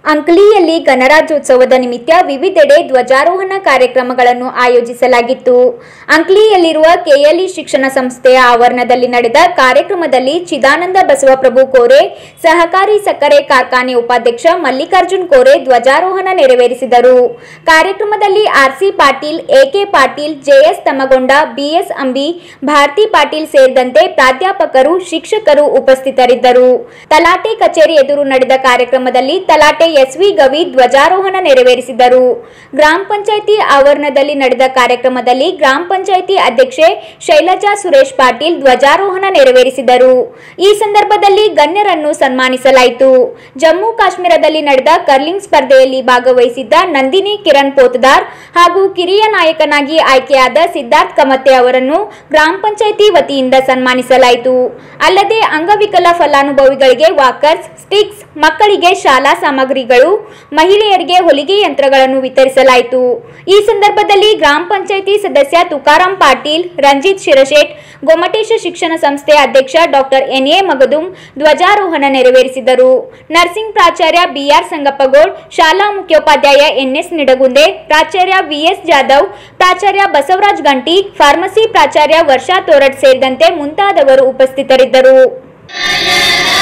ಅಂಕಲಿಯಲ್ಲಿ ಗಣರಾಜ್ಯೋತ್ಸವದ ನಿಮಿತ್ತ ವಿವಿಧೆಡೆ ಧ್ವಜಾರೋಹಣ ಕಾರ್ಯಕ್ರಮಗಳನ್ನು ಆಯೋಜಿಸಲಾಗಿತ್ತು ಅಂಕಲಿಯಲ್ಲಿರುವ ಕೆಎಲ್ಇ ಶಿಕ್ಷಣ ಸಂಸ್ಥೆಯ ಆವರಣದಲ್ಲಿ ನಡೆದ ಕಾರ್ಯಕ್ರಮದಲ್ಲಿ ಚಿದಾನಂದ ಬಸವಪ್ರಭು ಕೋರೆ ಸಹಕಾರಿ ಸಕ್ಕರೆ ಕಾರ್ಖಾನೆ ಉಪಾಧ್ಯಕ್ಷ ಮಲ್ಲಿಕಾರ್ಜುನ್ ಕೋರೆ ಧ್ವಜಾರೋಹಣ ನೆರವೇರಿಸಿದರು ಕಾರ್ಯಕ್ರಮದಲ್ಲಿ RC Patil AK Patil JS Tamagond BS Ambi Bharati Patil ಸೇರಿದಂತೆ ಪ್ರಾಧ್ಯಾಪಕರು ಶಿಕ್ಷಕರು ಉಪಸ್ಥಿತರಿದ್ದರು ತಲಾಟೆ ಕಚೇರಿ ಎದುರು ನಡೆದ ಕಾರ್ಯಕ್ರಮದಲ್ಲಿ ತಲಾಟೆ ಎಸ್ವಿ ಗವಿ ಧ್ವಜಾರೋಹಣ ನೆರವೇರಿಸಿದರು ಗ್ರಾಮ ಪಂಚಾಯಿತಿ ಆವರಣದಲ್ಲಿ ನಡೆದ ಕಾರ್ಯಕ್ರಮದಲ್ಲಿ ಗ್ರಾಮ ಪಂಚಾಯಿತಿ ಅಧ್ಯಕ್ಷೆ ಶೈಲಜಾ ಸುರೇಶ್ ಪಾಟೀಲ್ ಧ್ವಜಾರೋಹಣ ನೆರವೇರಿಸಿದರು ಈ ಸಂದರ್ಭದಲ್ಲಿ ಗಣ್ಯರನ್ನು ಸನ್ಮಾನಿಸಲಾಯಿತು ಜಮ್ಮು ಕಾಶ್ಮೀರದಲ್ಲಿ ನಡೆದ ಕರ್ಲಿಂಗ್ ಸ್ಪರ್ಧೆಯಲ್ಲಿ ಭಾಗವಹಿಸಿದ್ದ ನಂದಿನಿ ಕಿರಣ್ ಪೋತದಾರ್ ಹಾಗೂ ಕಿರಿಯ ನಾಯಕನಾಗಿ ಆಯ್ಕೆಯಾದ ಸಿದ್ಧಾರ್ಥ್ ಕಮತೆ ಅವರನ್ನು ಗ್ರಾಮ ಪಂಚಾಯಿತಿ ವತಿಯಿಂದ ಸನ್ಮಾನಿಸಲಾಯಿತು ಅಲ್ಲದೆ ಅಂಗವಿಕಲ ಫಲಾನುಭವಿಗಳಿಗೆ ವಾಕರ್ಸ್ ಸ್ಟಿಕ್ಸ್ ಮಕ್ಕಳಿಗೆ ಶಾಲಾ ಸಾಮಗ್ರಿಗಳು ಮಹಿಳೆಯರಿಗೆ ಹೊಲಿಗೆ ಯಂತ್ರಗಳನ್ನು ವಿತರಿಸಲಾಯಿತು ಈ ಸಂದರ್ಭದಲ್ಲಿ ಗ್ರಾಮ ಪಂಚಾಯಿತಿ ಸದಸ್ಯ ತುಕಾರಾಂ ಪಾಟೀಲ್ ರಂಜಿತ್ ಶಿರಶೇಟ್ ಗೊಮಟೇಶ ಶಿಕ್ಷಣ ಸಂಸ್ಥೆ ಅಧ್ಯಕ್ಷ ಡಾಕ್ಟರ್ ಎನ್ ಎ ಮಗದುಂ ಧ್ವಜಾರೋಹಣ ನೆರವೇರಿಸಿದರು ನರ್ಸಿಂಗ್ ಪ್ರಾಚಾರ್ಯ ಬಿಆರ್ ಸಂಗಪ್ಪಗೌಡ್ ಶಾಲಾ ಮುಖ್ಯೋಪಾಧ್ಯಾಯ ಎನ್ಎಸ್ ನಿಡಗುಂದೆ ಪ್ರಾಚಾರ್ಯ ವಿಎಸ್ ಜಾಧವ್ ಪ್ರಾಚಾರ್ಯ ಬಸವರಾಜ್ ಗಂಟಿ ಫಾರ್ಮಸಿ ಪ್ರಾಚಾರ್ಯ ವರ್ಷಾ ತೋರಟ್ ಸೇರಿದಂತೆ ಮುಂತಾದವರು ಉಪಸ್ಥಿತರಿದ್ದರು